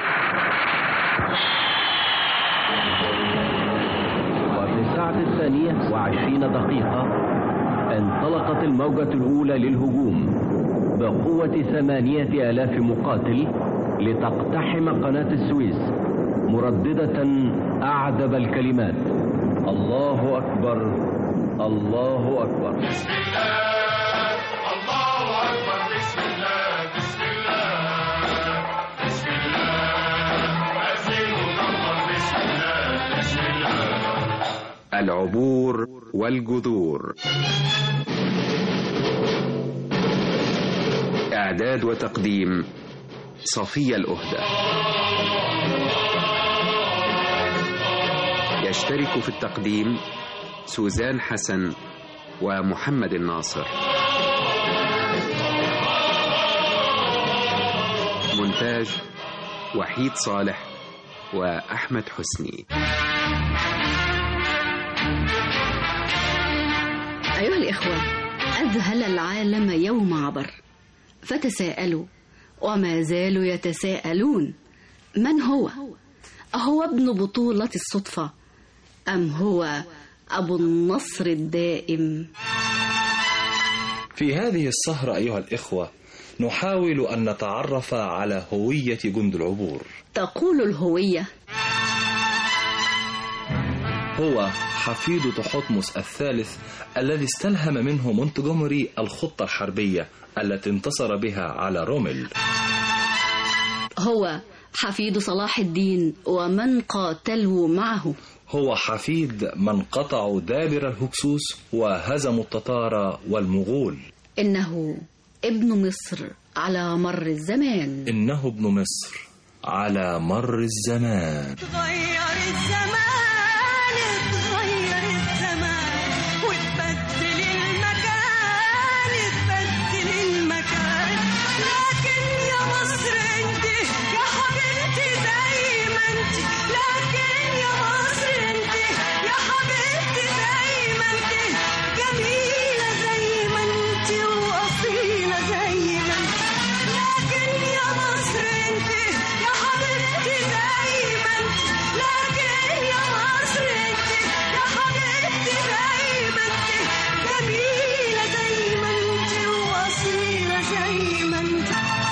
وفي الساعة الثانية وعشرين دقيقة انطلقت الموجة الأولى للهجوم بقوة ثمانية آلاف مقاتل لتقتحم قناة السويس مرددة أعذب الكلمات الله أكبر الله أكبر الله أكبر بسم الله بسم الله بسم الله أزين الله بسم الله بسم الله العبور والجذور إعداد وتقديم صفية الأهدى يشترك في التقديم سوزان حسن ومحمد الناصر مونتاج وحيد صالح وأحمد حسني أيها الإخوة أذهل العالم يوم عبر فتساءلوا وما زالوا يتساءلون من هو أهو ابن بطولة الصدفة أم هو أبو النصر الدائم في هذه السهرة أيها الإخوة نحاول أن نتعرف على هوية جند العبور تقول الهوية هو حفيد تحتمس الثالث الذي استلهم منه مونتجومري الخطة الحربية التي انتصر بها على رومل هو حفيد صلاح الدين ومن قاتلوا معه هو حفيد من قطعوا دابر الهكسوس وهزموا التتار والمغول إنه ابن مصر على مر الزمان إنه ابن مصر على مر الزمان تغير الزمان تغير الزمان وتبدل المكان تبدل المكان لكن يا مصر انت يا حبيبتي زي ما انت لكن يا مصر انت يا حبيبتي زي ما انت جميلة زي ما انت وأصيلة زي ما انت لكن يا مصر انت يا حبيبتي زي ما انت لكن يا مصر انت يا حبيبتي زي ما انت جميلة زي ما انت وأصيلة زي ما انت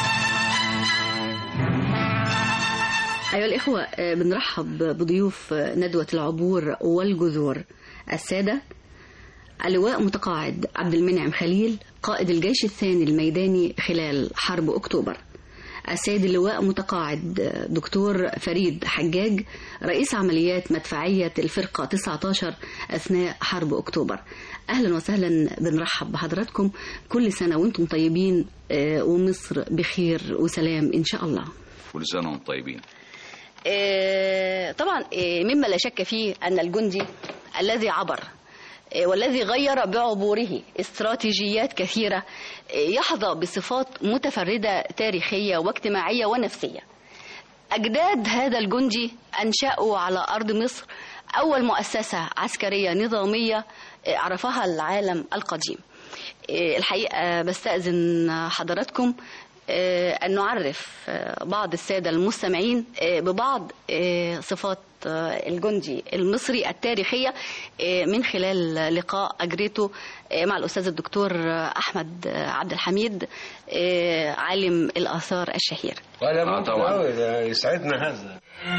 أيها الإخوة آه، بنرحب بضيوف آه، ندوة العبور والجذور السادة اللواء متقاعد عبد المنعم خليل قائد الجيش الثاني الميداني خلال حرب أكتوبر السيد اللواء متقاعد آه، دكتور فريد حجاج رئيس عمليات مدفعية الفرقة 19 أثناء حرب أكتوبر أهلا وسهلا بنرحب بحضراتكم كل سنة وانتم طيبين آه، ومصر بخير وسلام إن شاء الله كل سنة وانتم طيبين آه، طبعا آه، مما لا شك فيه أن الجندي الذي عبر آه، والذي غير بعبوره استراتيجيات كثيرة آه، يحظى بصفات متفردة تاريخية واجتماعية ونفسية أجداد هذا الجندي أنشأوا على أرض مصر أول مؤسسة عسكرية نظامية آه، عرفها العالم القديم آه، الحقيقة بستأذن حضراتكم آه، أن نعرف آه، بعض السادة المستمعين آه، ببعض آه، صفات آه، الجندي المصري التاريخية آه، من خلال لقاء أجريته آه، مع الأستاذ الدكتور آه، أحمد آه، عبد الحميد آه، عالم الآثار الشهير ولا آه، ممكن طبعاً. أوي ده يسعدنا هذا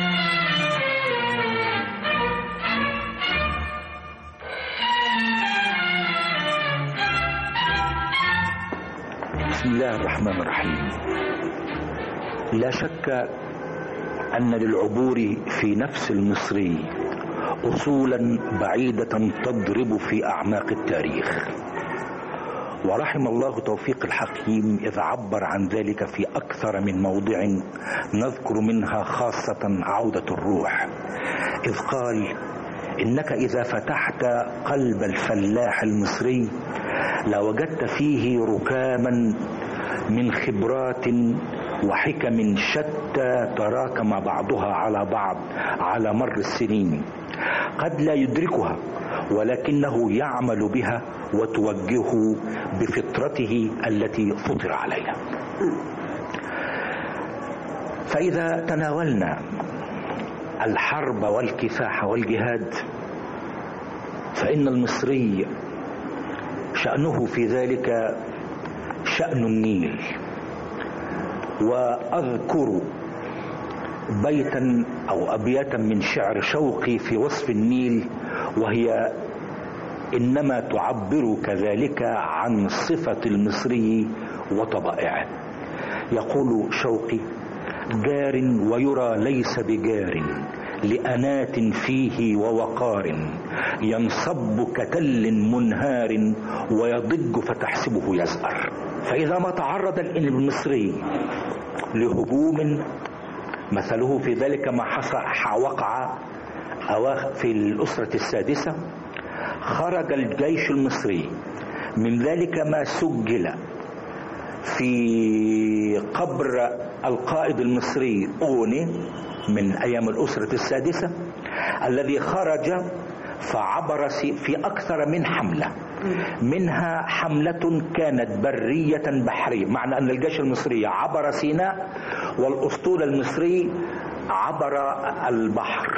بسم الله الرحمن الرحيم لا شك أن للعبور في نفس المصري أصولا بعيدة تضرب في أعماق التاريخ ورحم الله توفيق الحكيم إذ عبر عن ذلك في أكثر من موضع نذكر منها خاصة عودة الروح إذ قال إنك إذا فتحت قلب الفلاح المصري لوجدت فيه ركاما من خبرات وحكم شتى تراكم بعضها على بعض على مر السنين قد لا يدركها ولكنه يعمل بها وتوجهه بفطرته التي فطر عليها فإذا تناولنا الحرب والكفاح والجهاد فإن المصري شأنه في ذلك شأن النيل وأذكر بيتا أو أبياتا من شعر شوقي في وصف النيل وهي إنما تعبر كذلك عن صفة المصري وطبائعه يقول شوقي جار ويرى ليس بجار لأنات فيه ووقار ينصب كتل منهار ويضج فتحسبه يزأر فإذا ما تعرض المصري لهجوم مثله في ذلك ما حصل وقع أواخ في الأسرة السادسة خرج الجيش المصري من ذلك ما سجل في قبر القائد المصري أوني من أيام الأسرة السادسة الذي خرج فعبر في أكثر من حملة منها حملة كانت برية بحرية معنى أن الجيش المصري عبر سيناء والأسطول المصري عبر البحر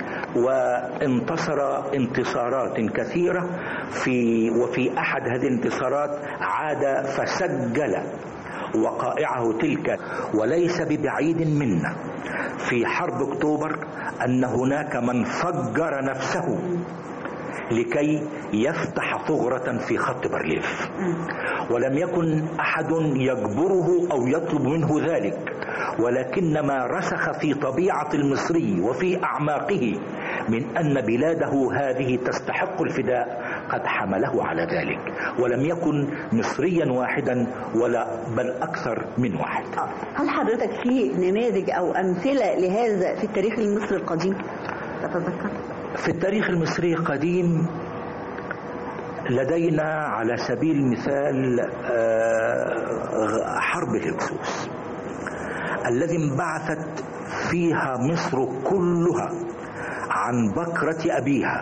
وانتصر انتصارات كثيرة في وفي أحد هذه الانتصارات عاد فسجل وقائعه تلك وليس ببعيد منا في حرب اكتوبر ان هناك من فجر نفسه لكي يفتح ثغرة في خط بارليف ولم يكن أحد يجبره أو يطلب منه ذلك ولكن ما رسخ في طبيعة المصري وفي أعماقه من أن بلاده هذه تستحق الفداء قد حمله على ذلك ولم يكن مصريا واحدا ولا بل أكثر من واحد هل حضرتك في نماذج أو أمثلة لهذا في التاريخ المصري القديم تتذكر؟ في التاريخ المصري القديم لدينا على سبيل المثال آه، حرب الهكسوس الذي انبعثت فيها مصر كلها عن بكرة أبيها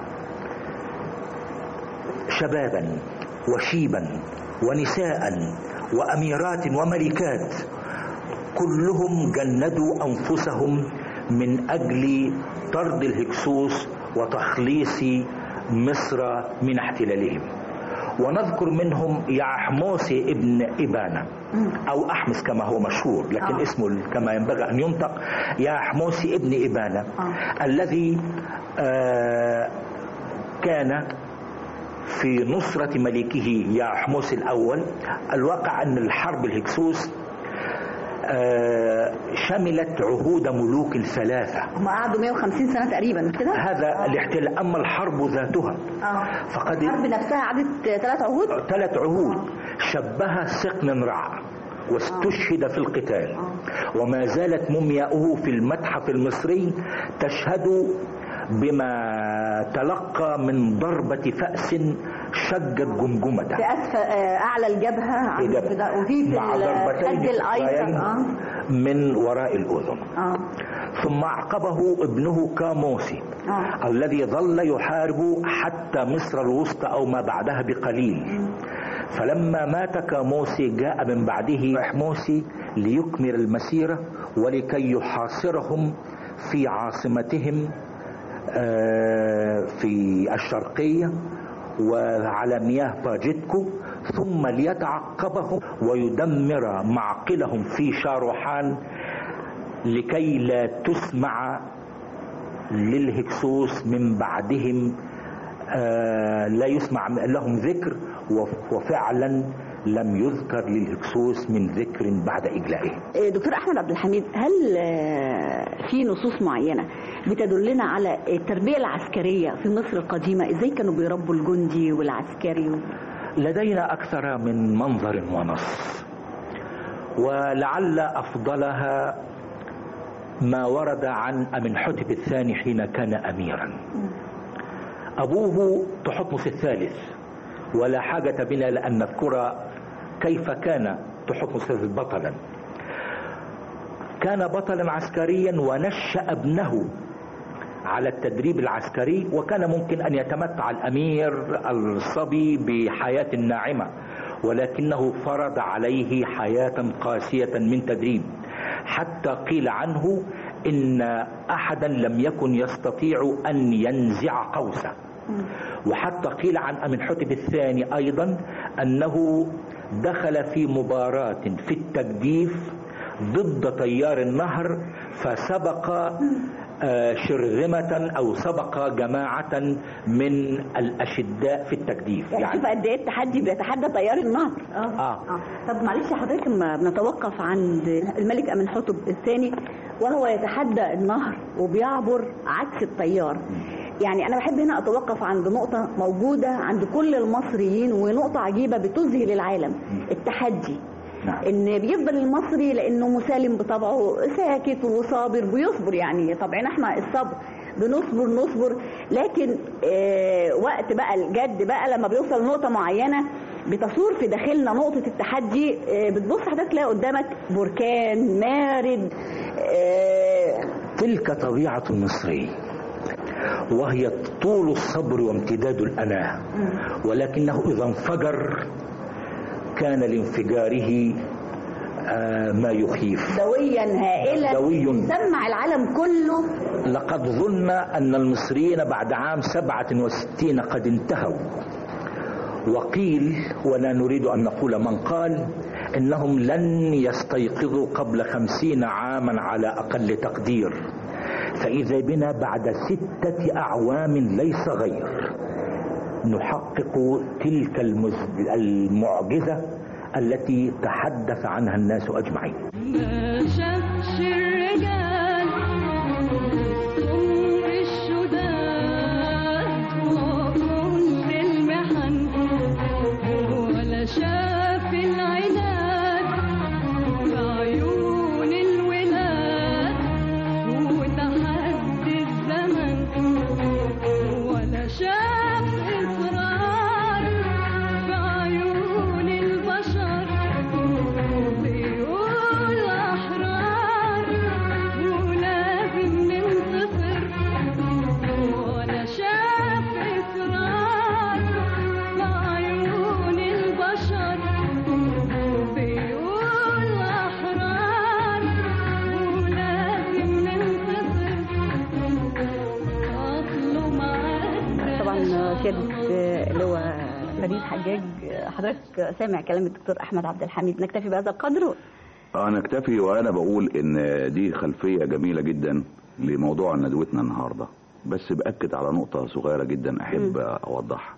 شبابا وشيبا ونساء وأميرات وملكات كلهم جندوا أنفسهم من أجل طرد الهكسوس وتخليص مصر من احتلالهم ونذكر منهم يعحموس ابن إبانة أو أحمس كما هو مشهور لكن آه. اسمه كما ينبغي أن ينطق يعحموس ابن إبانة الذي آه كان في نصرة ملكه يعحموس الأول الواقع أن الحرب الهكسوس آه، شملت عهود ملوك الثلاثة هم قعدوا 150 سنة تقريبا مش كده؟ هذا الاحتلال أما الحرب ذاتها اه فقد الحرب نفسها قعدت ثلاث عهود؟ ثلاث عهود شبه سقن رع واستشهد في القتال وما زالت مومياؤه في المتحف المصري تشهد بما تلقى من ضربة فأس شجت جمجمة في أسفل آه، أعلى الجبهة عند الجبهة. كده، وفي في مع الخد ضربتين الأيسر أخريين اه من وراء الأذن اه ثم أعقبه ابنه كاموسي اه الذي ظل يحارب حتى مصر الوسطى أو ما بعدها بقليل فلما مات كاموسي جاء من بعده إحموسي ليكمل المسيرة ولكي يحاصرهم في عاصمتهم آه، في الشرقية وعلى مياه باجتكو ثم ليتعقبهم ويدمر معقلهم في شاروحان لكي لا تسمع للهكسوس من بعدهم آه، لا يسمع لهم ذكر وف- وفعلا لم يذكر للهكسوس من ذكر بعد إجلائهم آه، دكتور أحمد عبد الحميد هل آه، في نصوص معينة بتدلنا على التربية العسكرية في مصر القديمة ازاي كانوا بيربوا الجندي والعسكري و... لدينا أكثر من منظر ونص ولعل أفضلها ما ورد عن أمنحتب الثاني حين كان أميرا أبوه تحتمس الثالث ولا حاجة بنا لأن نذكر كيف كان تحتمس الثالث بطلا كان بطلا عسكريا ونشأ ابنه على التدريب العسكري وكان ممكن أن يتمتع الأمير الصبي بحياة ناعمة ولكنه فرض عليه حياة قاسية من تدريب حتى قيل عنه إن أحدا لم يكن يستطيع أن ينزع قوسه وحتى قيل عن أمنحتب الثاني أيضا أنه دخل في مباراة في التجديف ضد تيار النهر فسبق آه، شرذمة أو سبق جماعة من الأشداء في التجديف يعني شوف قد ايه التحدي بيتحدى تيار النهر اه آه. اه طب معلش حضرتك لما بنتوقف عند الملك امنحتب الثاني وهو يتحدى النهر وبيعبر عكس التيار يعني انا بحب هنا اتوقف عند نقطه موجوده عند كل المصريين ونقطه عجيبه بتذهل العالم التحدي ان بيفضل المصري لانه مسالم بطبعه ساكت وصابر بيصبر يعني طبعنا احنا الصبر بنصبر نصبر لكن آه وقت بقى الجد بقى لما بيوصل لنقطه معينه بتصور في داخلنا نقطه التحدي آه بتبص حضرتك تلاقي قدامك بركان مارد آه تلك طبيعة المصري وهي طول الصبر وامتداد الأناة ولكنه إذا انفجر كان لانفجاره آه، ما يخيف دويا هائلا دوي. سمع العالم كله لقد ظن أن المصريين بعد عام سبعة وستين قد انتهوا وقيل ولا نريد أن نقول من قال إنهم لن يستيقظوا قبل خمسين عاما على أقل تقدير فإذا بنا بعد ستة أعوام ليس غير نحقق تلك المز- المعجزة التي تحدث عنها الناس أجمعين ما شافش الرجال سمر الشداد وكل المحن ولا شاف العناد بعيون الولاد وتحدي الزمن ولا شاف إصرار بعيون البشر بيقول أحرار ولازم ننتصر ولا شاف إصرار بعيون البشر بيقول أحرار ولازم ننتصر أصله معدل طبعا سيادة اللواء فريد حجاج حضرتك سامع كلام الدكتور احمد عبد الحميد نكتفي بهذا القدر انا اكتفي وانا بقول ان دي خلفيه جميله جدا لموضوع ندوتنا النهارده بس باكد على نقطه صغيره جدا احب اوضحها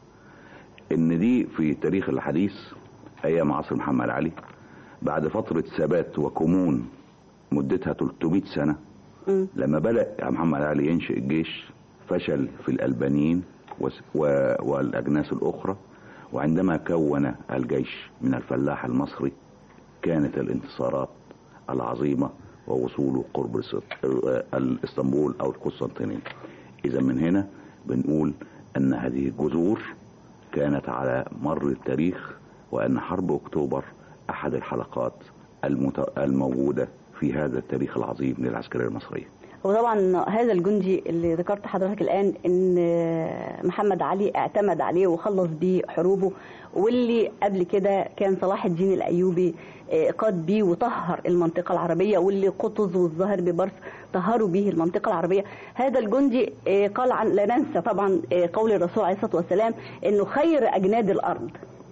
ان دي في التاريخ الحديث ايام عصر محمد علي بعد فتره ثبات وكمون مدتها 300 سنه لما بدا محمد علي ينشئ الجيش فشل في الالبانيين وس- و- والاجناس الاخرى وعندما كون الجيش من الفلاح المصري كانت الانتصارات العظيمة ووصوله قرب الس- الاسطنبول او القسطنطينية اذا من هنا بنقول ان هذه الجذور كانت على مر التاريخ وان حرب اكتوبر احد الحلقات المت- الموجودة في هذا التاريخ العظيم للعسكرية المصرية وطبعا هذا الجندي اللي ذكرت حضرتك الان ان محمد علي اعتمد عليه وخلص بيه حروبه واللي قبل كده كان صلاح الدين الايوبي آه، قاد بيه وطهر المنطقه العربيه واللي قطز والظاهر ببرس طهروا به المنطقه العربيه هذا الجندي آه، قال عن لا ننسى طبعا آه، قول الرسول عليه الصلاه والسلام انه خير اجناد الارض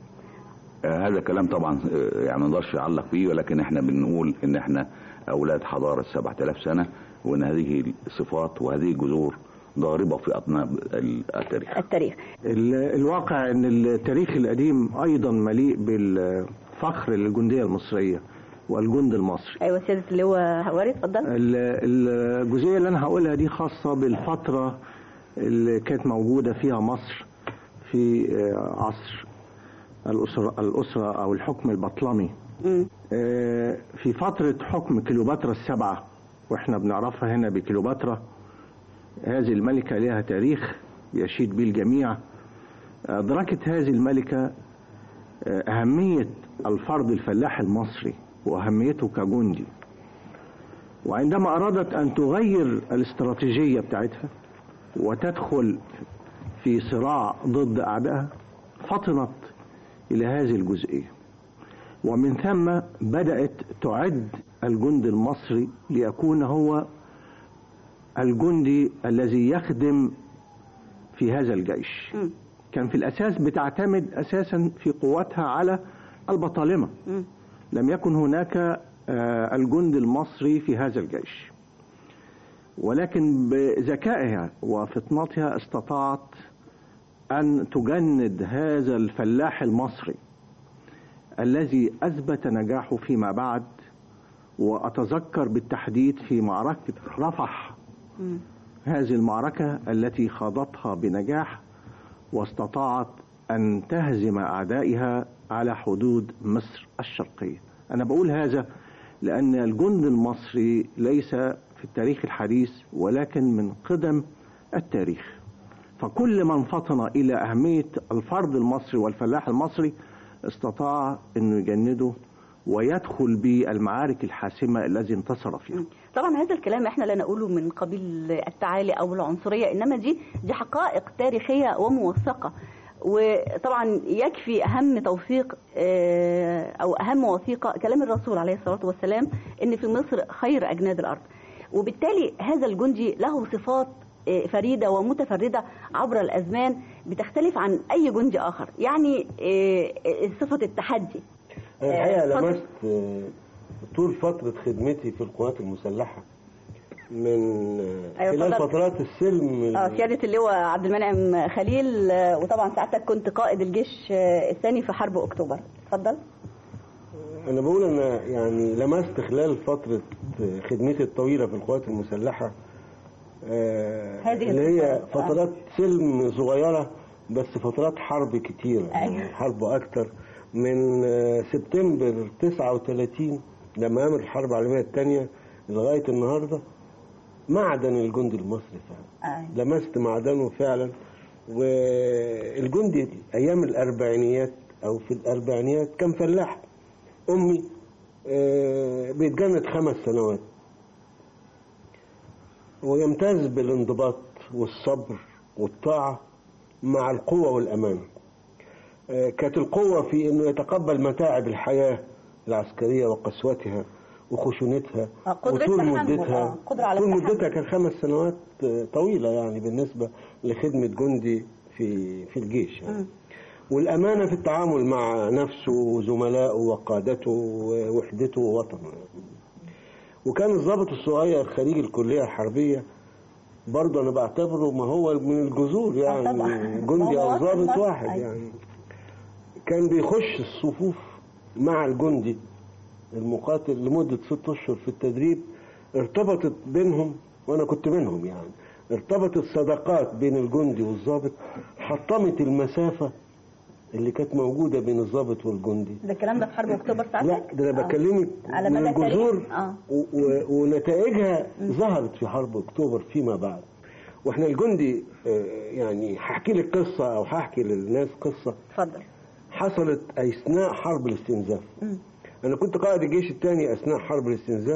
آه، هذا كلام طبعا آه، يعني ما نقدرش نعلق فيه ولكن احنا بنقول ان احنا اولاد حضاره 7000 سنه وان هذه الصفات وهذه الجذور ضاربه في اطناب ال- التاريخ التاريخ ال- الواقع ان التاريخ القديم ايضا مليء بالفخر للجنديه المصريه والجند المصري ايوه سياده اللواء وارد اتفضل ال- الجزئيه اللي انا هقولها دي خاصه بالفتره اللي كانت موجوده فيها مصر في آه، عصر الاسره الاسره او الحكم البطلمي آه، في فتره حكم كليوباترا السبعه واحنا بنعرفها هنا بكليوباترا هذه الملكه لها تاريخ يشيد به الجميع أدركت هذه الملكة آه، أهمية الفرد الفلاح المصري وأهميته كجندي وعندما أرادت أن تغير الاستراتيجية بتاعتها وتدخل في صراع ضد أعدائها فطنت إلى هذه الجزئية ومن ثم بدأت تعد الجند المصري ليكون هو الجندي الذي يخدم في هذا الجيش كان في الأساس بتعتمد أساسا في قوتها على البطالمة لم يكن هناك آه، الجند المصري في هذا الجيش ولكن بذكائها وفطنتها استطاعت أن تجند هذا الفلاح المصري الذي أثبت نجاحه فيما بعد وأتذكر بالتحديد في معركة رفح هذه المعركة التي خاضتها بنجاح واستطاعت أن تهزم أعدائها على حدود مصر الشرقية أنا بقول هذا لأن الجند المصري ليس في التاريخ الحديث ولكن من قدم التاريخ فكل من فطن إلى أهمية الفرد المصري والفلاح المصري استطاع أنه يجنده ويدخل بالمعارك الحاسمة الذي انتصر فيها طبعا هذا الكلام احنا لا نقوله من قبيل التعالي او العنصريه انما دي دي حقائق تاريخيه وموثقه وطبعا يكفي اهم توثيق آه، او اهم وثيقه كلام الرسول عليه الصلاه والسلام ان في مصر خير اجناد الارض وبالتالي هذا الجندي له صفات آه، فريده ومتفرده عبر الازمان بتختلف عن اي جندي اخر يعني آه، آه، صفه التحدي أنا الحقيقة اتفضل. لمست آه، طول فترة خدمتي في القوات المسلحة من آه، أيوة، خلال اتفضل. فترات السلم اه سيادة اللواء عبد المنعم خليل آه، وطبعا سعادتك كنت قائد الجيش آه، الثاني في حرب اكتوبر اتفضل أنا بقول أنا يعني لمست خلال فترة خدمتي الطويلة في القوات المسلحة آه، هذه اللي هي الفترات. فترات سلم صغيرة بس فترات حرب كتيرة أيوة. يعني حرب أكتر من آه، سبتمبر 39 لما قامت الحرب العالمية الثانية لغاية النهاردة معدن الجندي المصري فعلا أيوة. لمست معدنه فعلا والجندي ايام الاربعينيات او في الاربعينيات كان فلاح امي آه، بيتجند خمس سنوات ويمتاز بالانضباط والصبر والطاعه مع القوه والامانه آه، كانت القوه في انه يتقبل متاعب الحياه العسكريه وقسوتها وخشونتها آه، قدرة وطول تحمل، مدتها آه، قدرة على طول التحمل. مدتها كان خمس سنوات آه، طويله يعني بالنسبه لخدمه جندي في في الجيش يعني. والامانه في التعامل مع نفسه وزملائه وقادته ووحدته ووطنه وكان الضابط الصغير خريج الكليه الحربيه برضه انا بعتبره ما هو من الجذور يعني طبعاً. جندي هو او وطن ضابط برضه. واحد أيوة. يعني كان بيخش الصفوف مع الجندي المقاتل لمدة ست أشهر في التدريب ارتبطت بينهم وأنا كنت منهم يعني ارتبطت صداقات بين الجندي والضابط حطمت المسافة اللي كانت موجودة بين الضابط والجندي ده الكلام ده في حرب اكتوبر ساعتك لا ده انا آه. بكلمك على من مدى التاريخ؟ الجذور اه و- و- ونتائجها ظهرت في حرب اكتوبر فيما بعد واحنا الجندي آه، يعني هحكي لك قصه او هحكي للناس قصه اتفضل حصلت اثناء حرب الاستنزاف مم. انا كنت قائد الجيش الثاني اثناء حرب الاستنزاف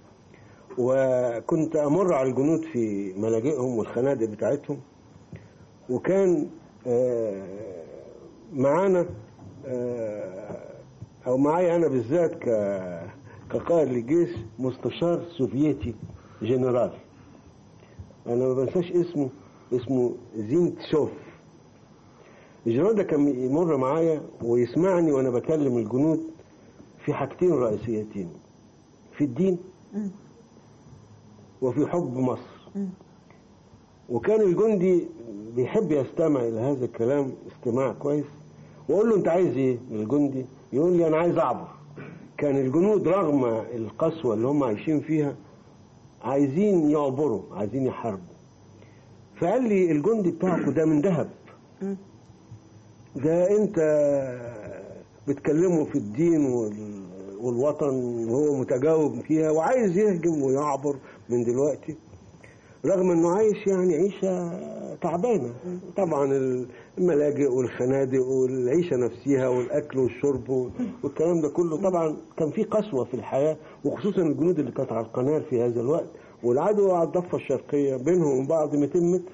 وكنت امر على الجنود في ملاجئهم والخنادق بتاعتهم وكان آه، معانا آه، او معايا انا بالذات ك- كقائد للجيش مستشار سوفيتي جنرال انا ما بنساش اسمه اسمه زينتشوف الجنرال ده كان يمر معايا ويسمعني وانا بكلم الجنود في حاجتين رئيسيتين في الدين مم. وفي حب مصر مم. وكان الجندي بيحب يستمع الى هذا الكلام استماع كويس واقول له انت عايز ايه من الجندي يقول لي انا عايز اعبر كان الجنود رغم القسوه اللي هم عايشين فيها عايزين يعبروا عايزين يحاربوا فقال لي الجندي بتاعكم ده من ذهب مم. ده انت بتكلمه في الدين وال- والوطن وهو متجاوب فيها وعايز يهجم ويعبر من دلوقتي رغم انه عايش يعني عيشه تعبانه طبعا الملاجئ والخنادق والعيشه نفسها والاكل والشرب والكلام ده كله طبعا كان في قسوه في الحياه وخصوصا الجنود اللي كانت على القناه في هذا الوقت والعدو على الضفه الشرقيه بينهم وبين بعض 200 متر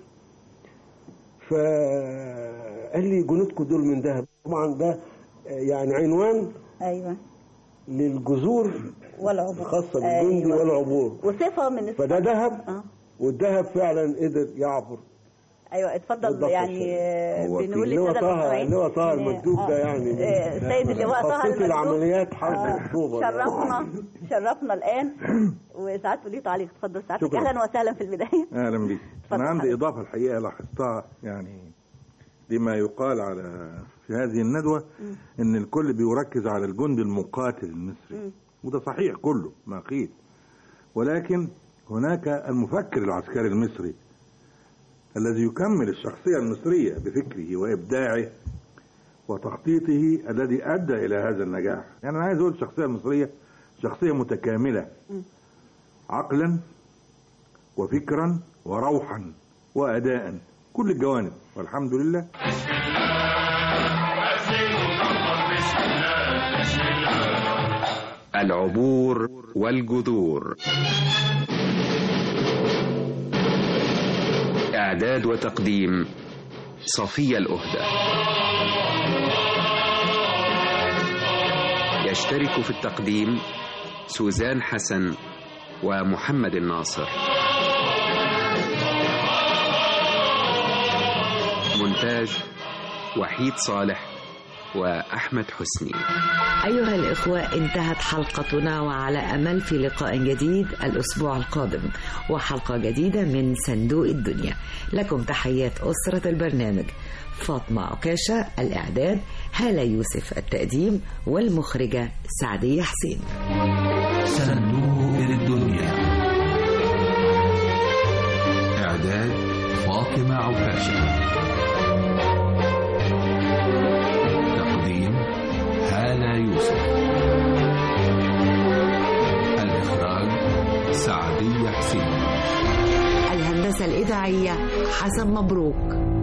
فقال لي جنودكم دول من ذهب طبعا ده يعني عنوان ايوه للجذور والعبور الخاصه بالجندي أيوة. والعبور وصفه من الصفات فده ذهب اه والذهب فعلا قدر يعبر ايوه اتفضل بالضبط يعني آه، هو في بنقول اللواء للساده طه المستمعين اللواء طه إن- المندوب آه، ده يعني آه، السيد اللواء طه خاصية المندوب العمليات حرب آه، اكتوبر شرفنا شرفنا الان وساعات وليه تعليق اتفضل سعادتك شكراً. اهلا وسهلا في البدايه اهلا بيك اتفضل انا عندي حضرتك. اضافه الحقيقه لاحظتها يعني لما يقال على في هذه الندوه ان الكل بيركز على الجندي المقاتل المصري مم. وده صحيح كله ما قيل ولكن هناك المفكر العسكري المصري الذي يكمل الشخصيه المصريه بفكره وابداعه وتخطيطه الذي ادى الى هذا النجاح يعني انا عايز اقول الشخصيه المصريه شخصيه متكامله مم. عقلا وفكرا وروحا واداء كل الجوانب والحمد لله العبور والجذور إعداد وتقديم صفية الأهدى يشترك في التقديم سوزان حسن ومحمد الناصر مونتاج وحيد صالح وأحمد حسني أيها الإخوة انتهت حلقتنا وعلى أمل في لقاء جديد الأسبوع القادم وحلقة جديدة من صندوق الدنيا لكم تحيات أسرة البرنامج فاطمة عكاشة الإعداد هالة يوسف التقديم والمخرجة سعدية حسين صندوق الدنيا إعداد فاطمة عكاشة تقديم هالة يوسف الإخراج سعدية حسين الهندسة الإذاعية حسن مبروك